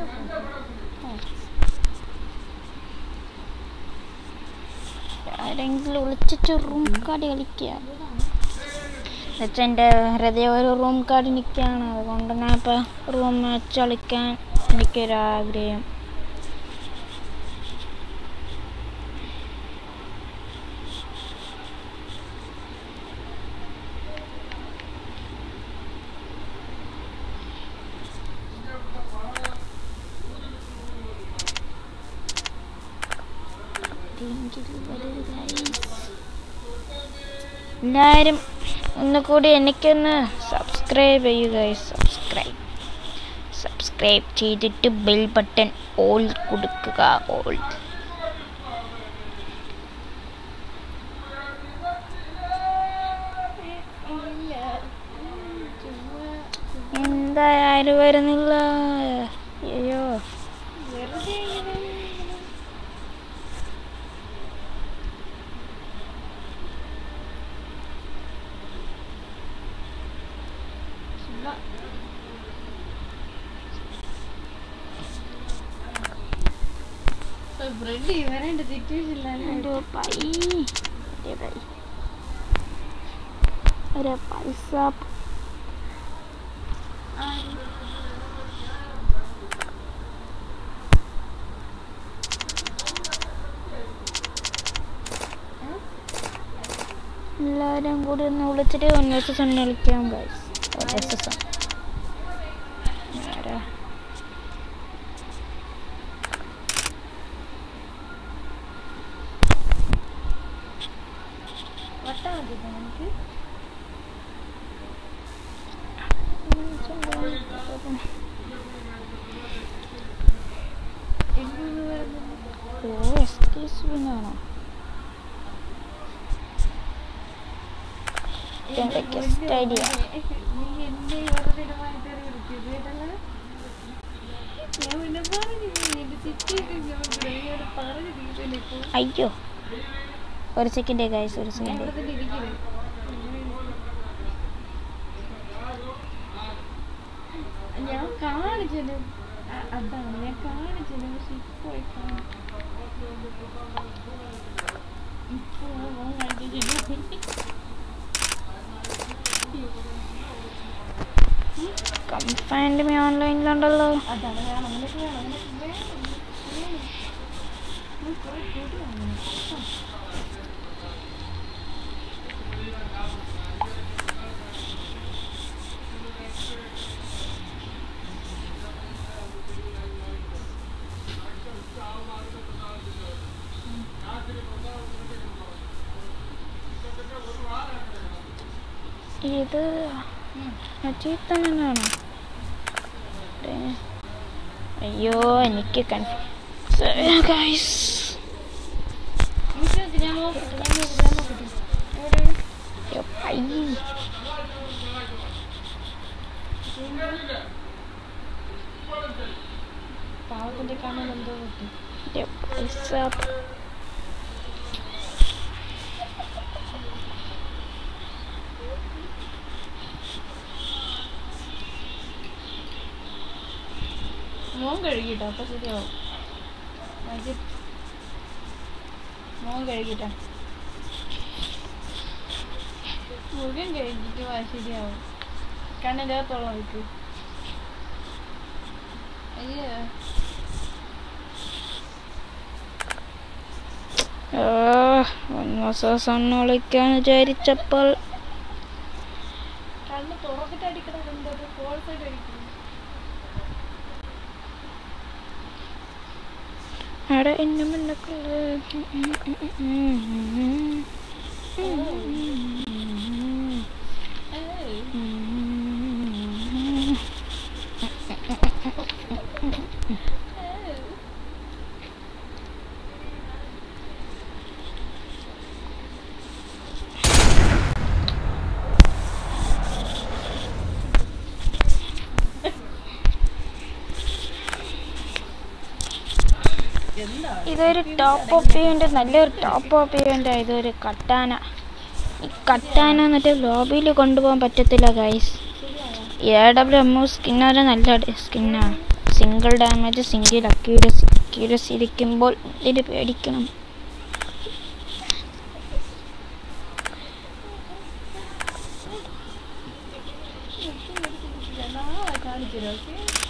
ആരെങ്കിലും വിളിച്ചിട്ട് റൂം കാർഡ് കളിക്കുക എന്നുവെച്ചാൽ എൻ്റെ ഹൃദയം ഒരു റൂം കാർഡ് നിൽക്കുകയാണ് അതുകൊണ്ട് ഞാൻ ഇപ്പോൾ റൂം വെച്ച് കളിക്കാൻ എനിക്കൊരാഗ്രഹം എല്ലാവരും ഒന്നുകൂടി എനിക്കൊന്ന് സബ്സ്ക്രൈബ് ചെയ്യുക സബ്സ്ക്രൈബ് സബ്സ്ക്രൈബ് ചെയ്തിട്ട് ബെൽ ബട്ടൺ ഓൾ കൊടുക്കുക ഓൾ എന്തായാലും വരുന്നില്ല അയ്യോ വെറുതെ ഇങ്ങനെ ചുമ്മാ ബ്രെഡ് വരേണ്ട സിറ്റുവേഷനിലല്ലേ ഒരു പൈ ഒരു പൈ ഒരു പൈസ എല്ലാവരും കൂടി ഒന്ന് വിളിച്ചിട്ട് വൺ വേഴ്സസ് ഒന്ന് കളിക്കാം ഗൈസ് വൺ വേഴ്സസ് ആരാ വട്ടാ മതി നമുക്ക് എങ്ങനെ വരുന്നത് ഓ എക്സ്ക്യൂസ് മീ ആണോ എൻ്റെ ഗസ്റ്റ് ഐഡിയ നീ എന്നെ വെറുതെ ഇടമായിട്ട് വിളിച്ചത് കേട്ടല്ലോ ഞാൻ പിന്നെ പറഞ്ഞു എന്റെ സിറ്റുവേഷൻ ഞാൻ ഡ്രൈവർ പറഞ്ഞു തീരുന്നില്ല ഇപ്പോൾ അയ്യോ ഒരു സെക്കൻഡ് ഗൈസ് ഒരു ഞാൻ സെക്കൻഡ് ഇവിടെ തന്നെ ഇരിക്കുന്നത് ഞാൻ കാണിച്ചത് അ- അതാണ് ഞാൻ കാണിച്ചത് പക്ഷെ ഇപ്പൊ കാണും ഇപ്പൊ ഓൻ കാണിച്ചില്ല കംഫൈൻഡ് മീ ഓൺലൈനിലുണ്ടല്ലോ അതാണ് വേണം നിനക്ക് വേണം നിനക്ക് വേണം വേണം നീ കുറെ കൂടി വാങ്ങണം കേട്ടോ. ഇത് അജീത്തനാണോ അയ്യോ എനിക്ക് കൺഫ്യൂസ് ഗൈസ് എനിക്ക് ഞാൻ നോക്കട്ടെ ഞാൻ നോക്കട്ടെ ഞാൻ നോക്കട്ടെ എവിടെയാണ് പാവത്തിന്റെ കണ്ണിൽ എന്തോ പറ്റി പൈസ മോൻ കഴുകിട്ടോ അപ്പൊ ശരിയാവും മജി മോൻ കഴുകിട്ടോ മുഖം കഴുകിട്ട് വാ ശരിയാവും കണ്ണിൻ്റെ അകത്തുള്ള വയ്ക്ക് അയ്യോ ഒന്ന് വിളിക്കാൻ വിചാരിച്ചപ്പോൾ കണ്ണ് തുറന്നിട്ട് അടിക്കണം എന്തോ ഫോൾസ് ആയിട്ട് അടിക്കണം അവിടെ എന്നെ മുന്നക്കുള്ള ഏയ്. എന്താ ഇതൊരു ടോപ്പ് ഓഫ് ഇവന്റ് നല്ലൊരു ടോപ്പ് ഓഫ് ഇവന്റ് ഇതൊരു കട്ടാന ഈ കട്ടാന എന്നിട്ട് ലോബിയിൽ കൊണ്ടുപോകാൻ പറ്റത്തില്ല ഗൈസ് എ ഡബ്ല്യു എം സ്കിന്നൊരു നല്ല സ്കിന്നാണ് single damage single accuracy accuracy ഇരിക്കുമ്പോൾ ഇതിന് പേടിക്കണം നാളെ കാണിച്ചു ഓക്കെ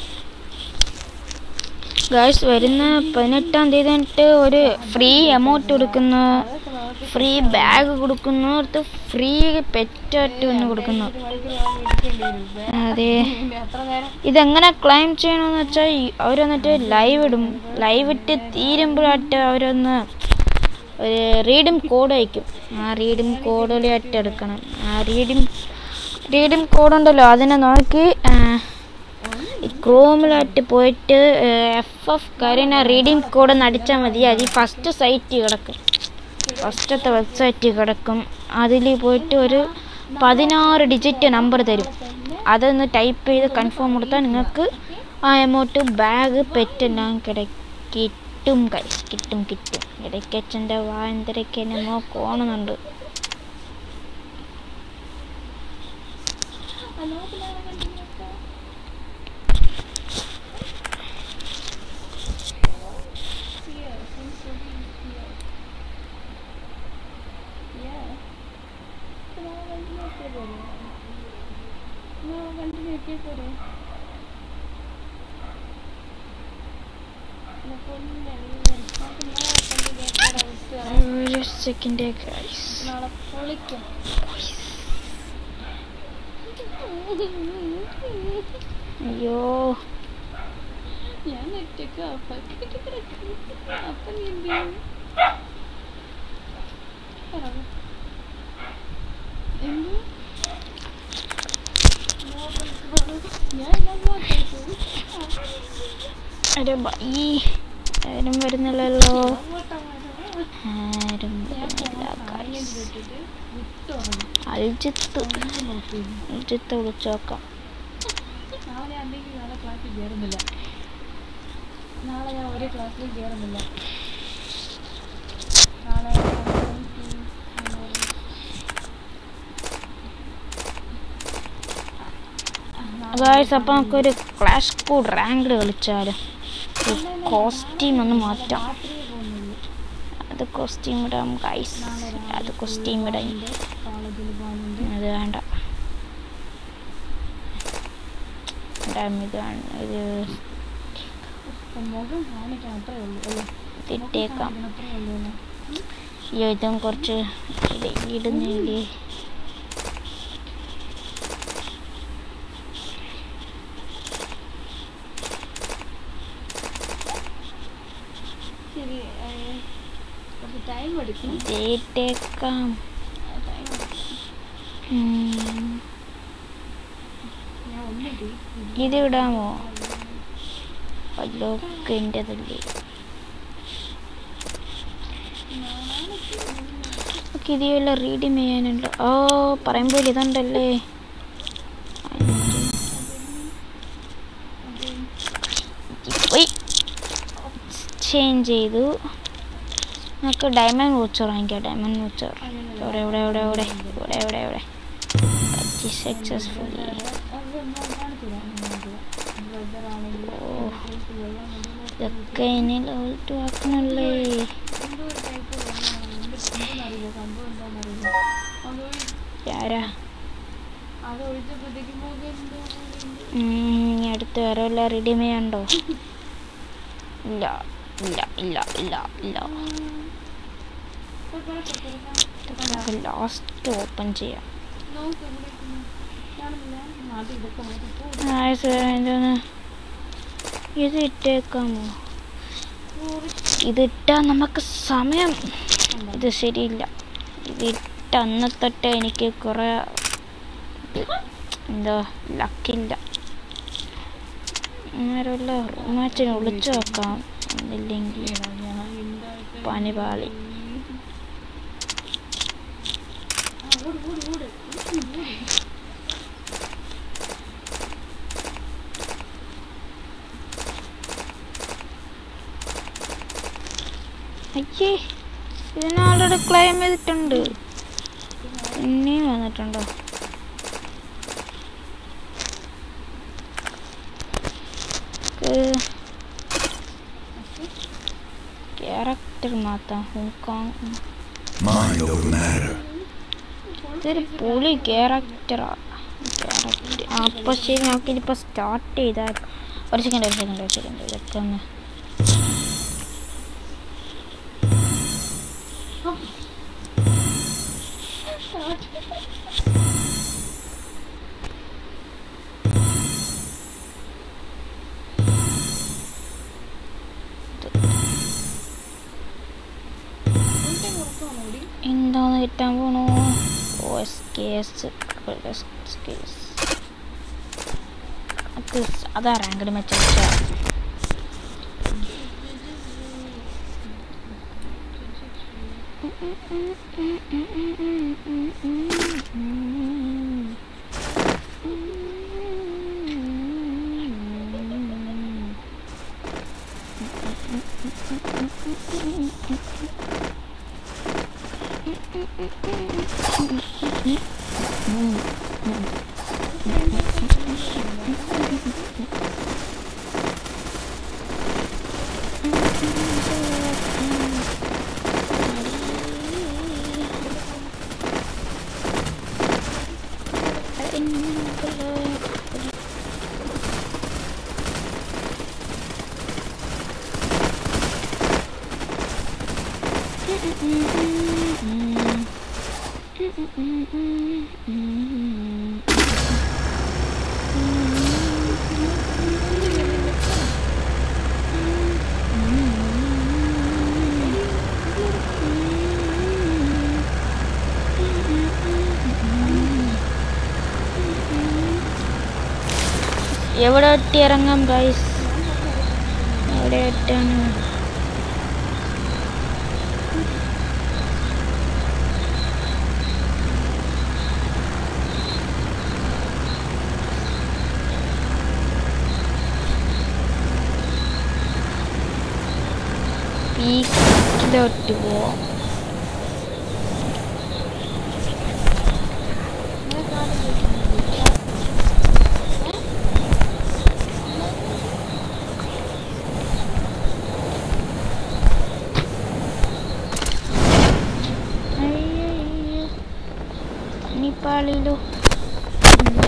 ഗൈസ് വരുന്ന പതിനെട്ടാം തീയതി തൊട്ട് ഒരു ഫ്രീ എമൗണ്ട് കൊടുക്കുന്നു അതൊക്കെ നാളെ ഫ്രീ ബാഗ് കൊടുക്കുന്നു അടുത്ത് ഫ്രീ പെറ്റായിട്ട് ഒന്ന് കൊടുക്കുന്നു ഒരു മണിക്കൂർ വാങ്ങി എടുക്കേണ്ടി വരും വേ- അതെ പിന്നെ എത്ര നേരം ഇതെങ്ങനെ ക്ലൈം ചെയ്യണമെന്ന് വെച്ചാൽ അവർ വന്നിട്ട് ലൈവ് ഇടും ലൈവ് ഇട്ട് തീരുമ്പോഴായിട്ട് അവരൊന്ന് ഒരു റീഡിം കോഡ് അയക്കും ആ റീഡിം കോഡിലായിട്ട് എടുക്കണം ആ റീഡിം റീഡിം കോഡ് ഉണ്ടല്ലോ അതിനെ നോക്കി ഈ ക്രോമിലായിട്ട് പോയിട്ട് എഫ് എഫ് കരീന റീഡിംഗ് കോഡ് ഒന്ന് അടിച്ചാൽ മതി അത് ഈ ഫസ്റ്റ് സൈറ്റ് കിടക്കും ഫസ്റ്റത്തെ വെബ്സൈറ്റ് കിടക്കും അതിൽ പോയിട്ട് ഒരു പതിനാറ് ഡിജിറ്റ് നമ്പർ തരും അതൊന്ന് ടൈപ്പ് ചെയ്ത് കൺഫേം കൊടുത്താൽ നിങ്ങൾക്ക് ആ എമൗണ്ട് ബാഗ് പെറ്റെല്ലാം കിട കിട്ടും കൈസ് കിട്ടും കിട്ടും ഇടയ്ക്കച്ഛൻ്റെ വാ എന്തരൊക്കെ എന്നെ കോണുന്നുണ്ട് ഒരു സെക്കൻഡ് ഗൈസ് നാളെ പൊളിക്കും അയ്യോ ഞാൻ ഒറ്റക്ക് അപ്പൊക്കെ അപ്പൊ നീ എന്ത് ചെയ്യും പറ. എന്ത്? ഞാൻ എല്ലാം പോട്ടു ഒരു ബൈ ആരും വരുന്നില്ലല്ലോ ആരും വരുന്നില്ല ഗൈസ് അൽജിത്ത് അൽജിത്ത് വിളിച്ചു നോക്കാം നാളെ അല്ലെങ്കിൽ നാളെ ക്ലാസ്സിൽ കയറുന്നില്ല നാളെ ഞാൻ ഒരു ക്ലാസ്സിലും കയറുന്നില്ല നാളെ ഗായ്സ് അപ്പോൾ നമുക്കൊരു ക്ലാഷ് കൂഡ് റാങ്ക്ഡ് കളിച്ചാലും കോസ്റ്റ്യൂം ഒന്ന് മാറ്റാം രാത്രിയെ പോകുന്നുള്ളൂ അത് കോസ്റ്റ്യൂം ഇടാം ഗൈസ് അത് കോസ്റ്റ്യൂം ഇടാം കോളേജിൽ പോകുന്നുണ്ട് അത് വേണ്ട ഇടാം ഇത് വേണ്ട. ഇത് അപ്പം മുഖം കാണിക്കാൻ അത്രേ ഉള്ളൂ അല്ലേ ഇട്ടേക്കാം കാണിക്കാൻ അത്രേ ഉള്ളൂ അല്ലേ അയ്യോ ഇതും കുറച്ച് ഇത് ഇടുന്നില്ലേ ശരി ഏഹ്, കുറച്ച് ടൈം എടുക്കും ഇത് ഇട്ടേക്കാം ടൈം എടുക്കും ഉം. ഞാൻ ഒന്നിട്ട് ഇത് ഇടാമോ അല്ലോക്ക് എൻ്റെതല്ലേ ഓക്കെ ഇത് വല്ല റീഡിങ് ചെയ്യാനുണ്ട് ഓ പറയുമ്പോൾ ഇതുണ്ടല്ലേ പോയി ചേഞ്ച് ചെയ്തു നമുക്ക് ഡയമണ്ട് വൂച്ചർ വാങ്ങിക്കാം ഡയമണ്ട് വൂച്ചർ ഇവിടെ ഇവിടെ ഇവിടെ ഇവിടെ ഇവിടെ ഇവിടെ ഇവിടെ സക്സസ്ഫുള്ളി ഓ ഇതൊക്കെ ഇനി ലെവൽ ടു ആക്കണല്ലേ ആരാ അത് ഒഴിച്ചപ്പോഴത്തേക്ക് മുഖം എന്തോ പോലെ ഉണ്ട്. ഉം, ഇനി അടുത്ത് വേറെ വല്ല റെഡി ചെയ്യാണ്ടോ ഇല്ല ഇല്ല ഇല്ല ഇല്ല ഇല്ല കൊഴപ്പമില്ല, കൊഴപ്പമില്ല. ഇതൊക്കെ നമുക്ക് ലാസ്റ്റ് ഓപ്പൺ ചെയ്യാം നോക്ക് ഇവിടെ ഇരിക്കുന്നു. കാണുന്നില്ല? ആദ്യം ഇതൊക്കെ മാറ്റി പോ. ആഴ്ച എന്തോന്ന് ഇത് ഇട്ടേക്കാമോ ഇതിട്ടാ നമുക്ക് സമയം ഇത് ശരിയില്ല ഇത് ഇട്ട അന്ന് തൊട്ട് എനിക്ക് കുറെ ഇത് എന്തോ ലക്കില്ല ആരുള്ള റൂമാച്ചിനെ വിളിച്ചു നോക്കാം എന്നില്ലെങ്കിൽ എടാ, ഞാൻ എന്തായിട്ട് പനിപാളി ആ, ഓട്, ഓട്, ഓട്. ഓട്, ഓട്. അയ്യേ ഇതിന് ആൾറെഡി ക്ലെയിം ചെയ്തിട്ടുണ്ട് പിന്നെയും വന്നിട്ടുണ്ടോ ക്യാരക്ടർ മാത്രം ഹോങ്കോങ് Mind over matter. ഇതൊരു പുളി ക്യാരക്ടറാ ക്യാരക്ടർ അപ്പോൾ ശരി നമുക്കിതിപ്പോൾ സ്റ്റാർട്ട് ചെയ്താൽ ഒരു സെക്കൻഡ് ഒരു സെക്കൻഡ് ഒരു സെക്കൻഡ് ഇതൊക്കെ ഒന്ന് എന്താന്ന് കിട്ടാൻ പോണു ഓ എസ് കെ എസ് അത് അതാ റാങ്കഡ് മെച്ച എവിടെ എത്തി ഇറങ്ങാം ഗൈസ് എവിടെ എത്താണ് പീക്കിലോട്ട് പോവാം അയ്യയ്യോ. നിപ്പാളിലോ ഇല്ല.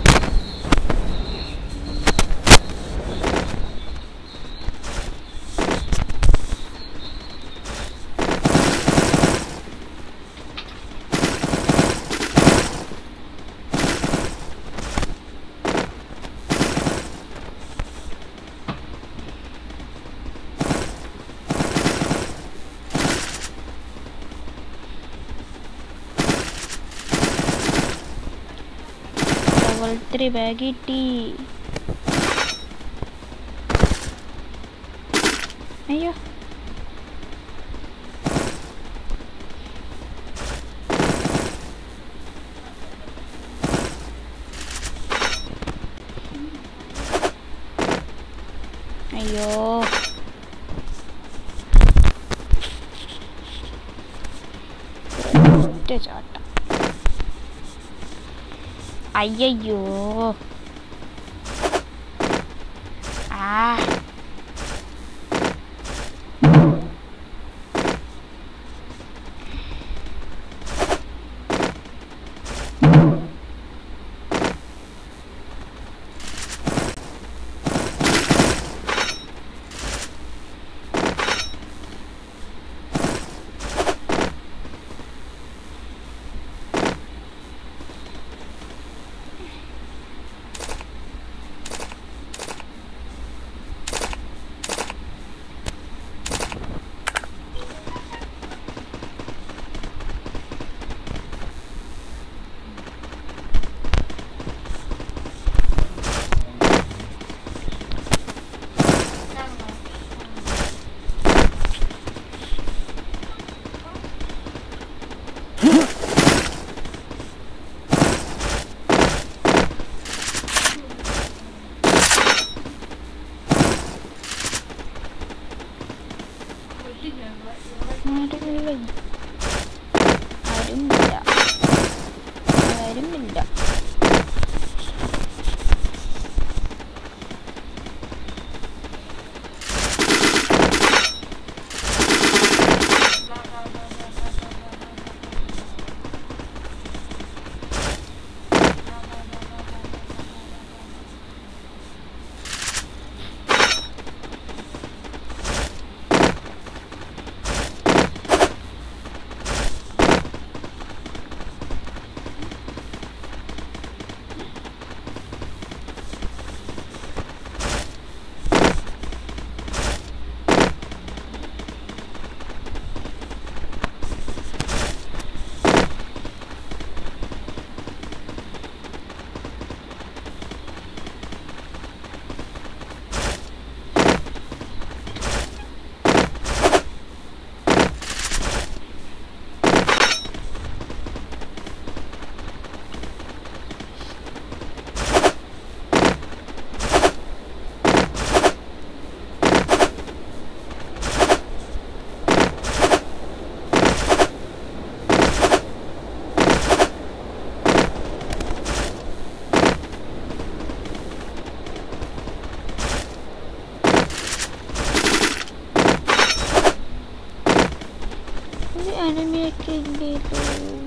ഡബിൾ ത്രീ ബാഗ് കിട്ടി അയ്യോ അയ്യോ ഒറ്റ ചാട്ടം അയ്യയ്യോ ആ ആരുമില്ല ആരുമില്ല ആരുമില്ല ഒരു അനിമയൊക്കെ ഇല്ലല്ലോ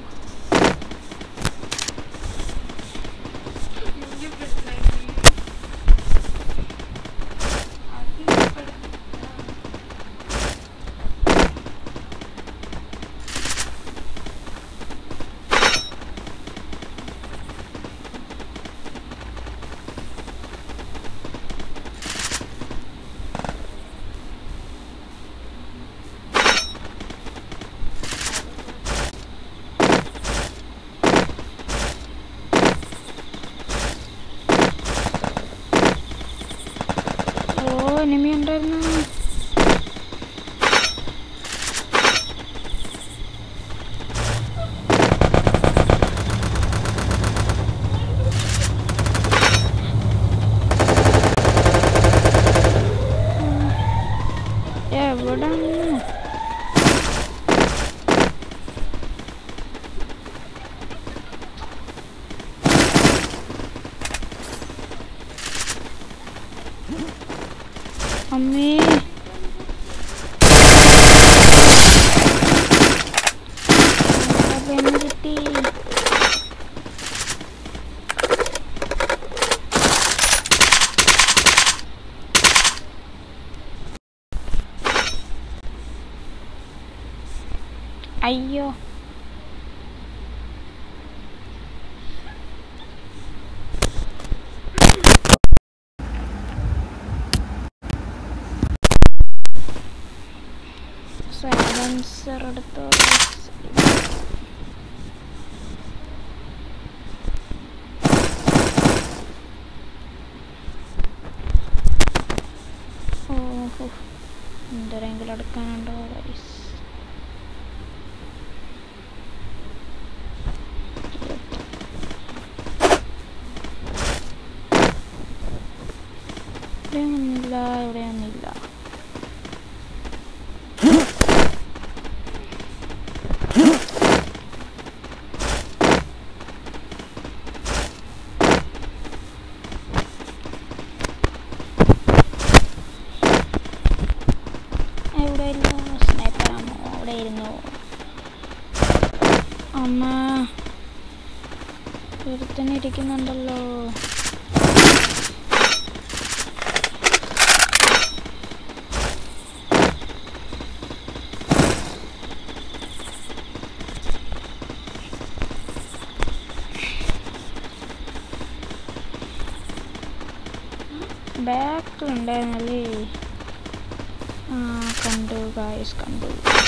ഓ എനിമി ഉണ്ടായിരുന്നു എവിടെ അമ്മേ എവിടെ പെണ്ണ് കിട്ടി അയ്യോ സൈലൻസർ എടുത്തോ ഓഹോ എന്തെങ്കിലും എടുക്കാനുണ്ടോ ഗൈസ് ഇവിടെയൊന്നുമില്ല ഇവിടെയൊന്നുമില്ല എവിടെ ഇല്ല സ്നൈപ്പറാണോ അവിടെ ഇരുന്നു അമ്മ ഒരുത്തന്നെ ഇരിക്കുന്നുണ്ടല്ലോ ബാക്കിലുണ്ടായിരുന്നല്ലേ ആ കണ്ടു ഗായസ് കണ്ടു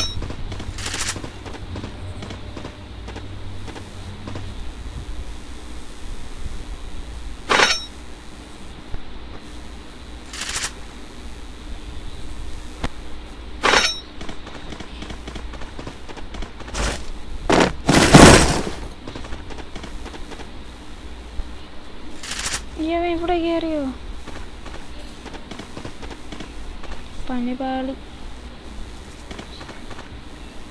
അയ്യോ ഇവിടെ കയറിയോ പണിപാളി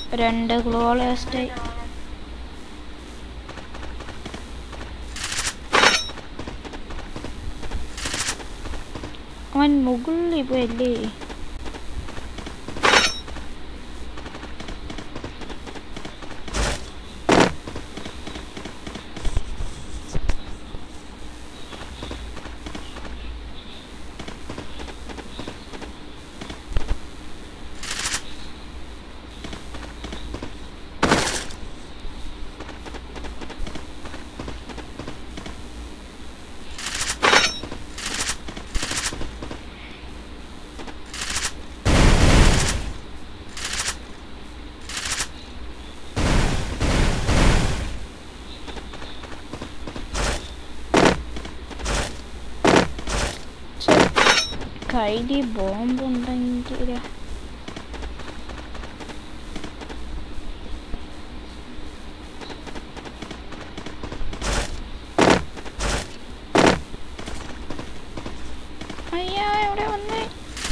രണ്ട് ഗ്ലോളേസ്റ്റായി അവൻ മുകളിൽ പോയല്ലേ കയ്യിൽ ബോംബുണ്ടെങ്കിൽ അയ്യാ എവിടെ വന്നേ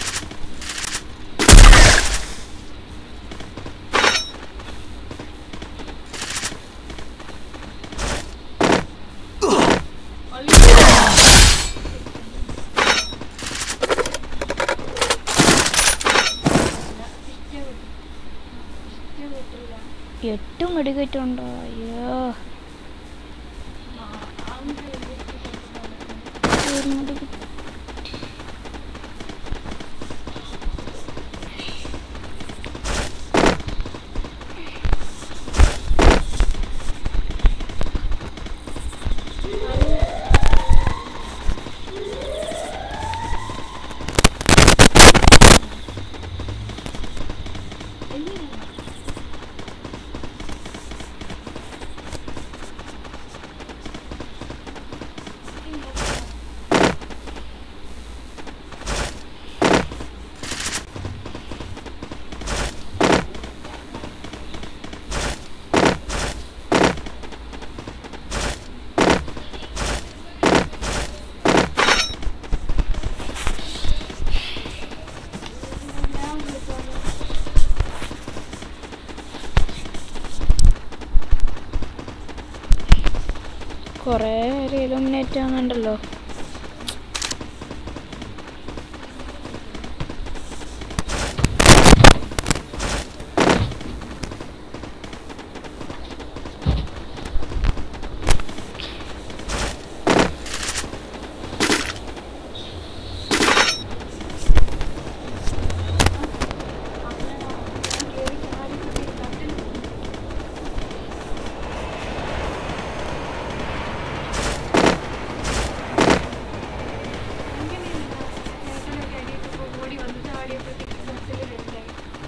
എട്ട് മെഡിക്കറ്റുണ്ടോ അയ്യോ ഒരു മെഡിക്കറ്റ് കുറേ പേര് ഇലുമിനേറ്റ് ആകുന്നുണ്ടല്ലോ ഓടി വന്നിട്ട് ആടിയപ്പോഴത്തേക്ക് ബസ്സിൽ രണ്ടായി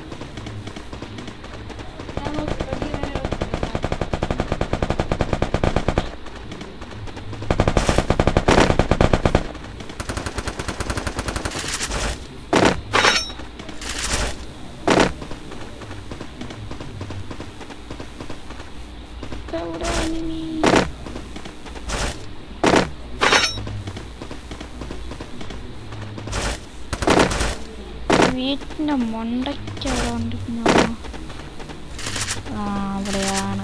എവിടെയാണ് നീ വീട്ടിൻ്റെ മണ്ടയ്ക്ക് അവിടെ ഉണ്ടിരുന്നോ ആ അവിടെയാണ്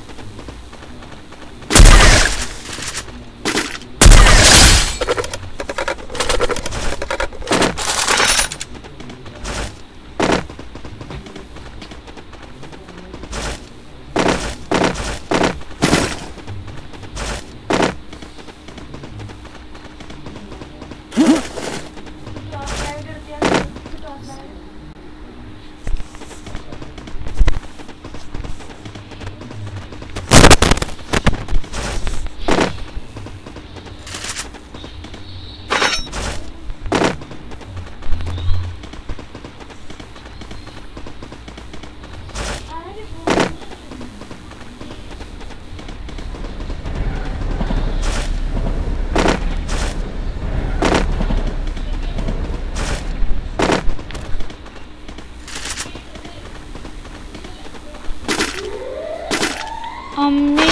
അമ്മേ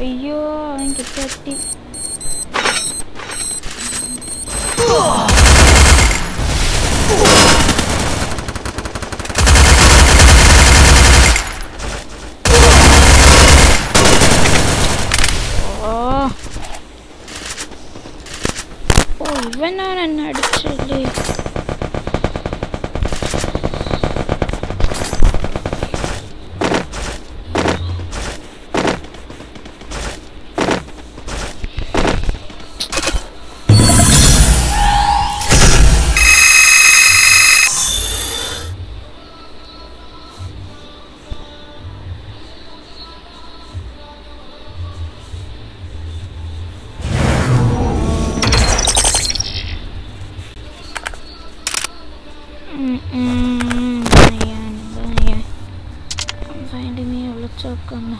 അയ്യോ അവൻ കിട്ടി ഓ ഓ ഇവനാണ് എന്നെ അടിച്ചല്ലേ ഉം, ഉം, പറയാൻ, പറയാൻ. Find me വിളിച്ചോക്കുന്നു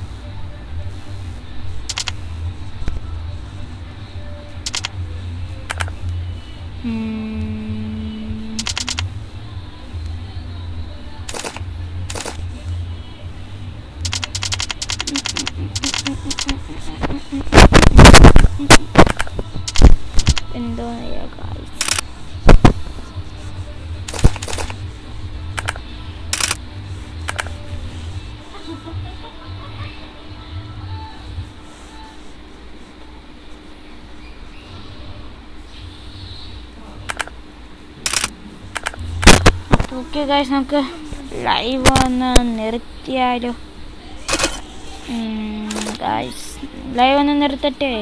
ഉം. എന്തോ ഗായ്സ് ഓക്കെ ഗായ്സ് നമുക്ക് ലൈവ് ഒന്ന് നിർത്തിയാലോ ഗായ്സ് ലൈവ് ഒന്ന് നിർത്തട്ടെ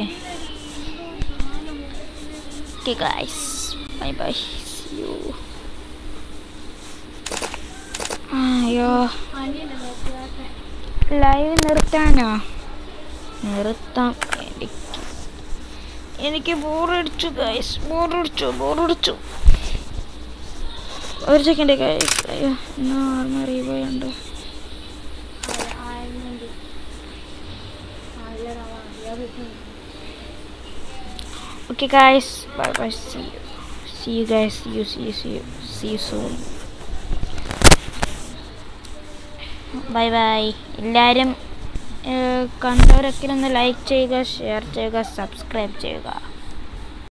okay guys bye bye you അയ്യോ ലൈവ് നിർത്താനോ നിർത്താം എനിക്ക് എനിക്ക് ബോറടിച്ചു ഗൈസ് ബോറടിച്ചു ബോറടിച്ചു ഒരു സെക്കൻഡ് ഗൈസ് അയ്യോ എന്നാ ഓർമ്മ റീവോയുണ്ട് okay guys bye bye see you see you guys see you see you see you see you soon bye bye എല്ലാവരും കണ്ടവരൊക്കെ ഒന്ന് ലൈക്ക് ചെയ്യുക ഷെയർ ചെയ്യുക സബ്സ്ക്രൈബ് ചെയ്യുക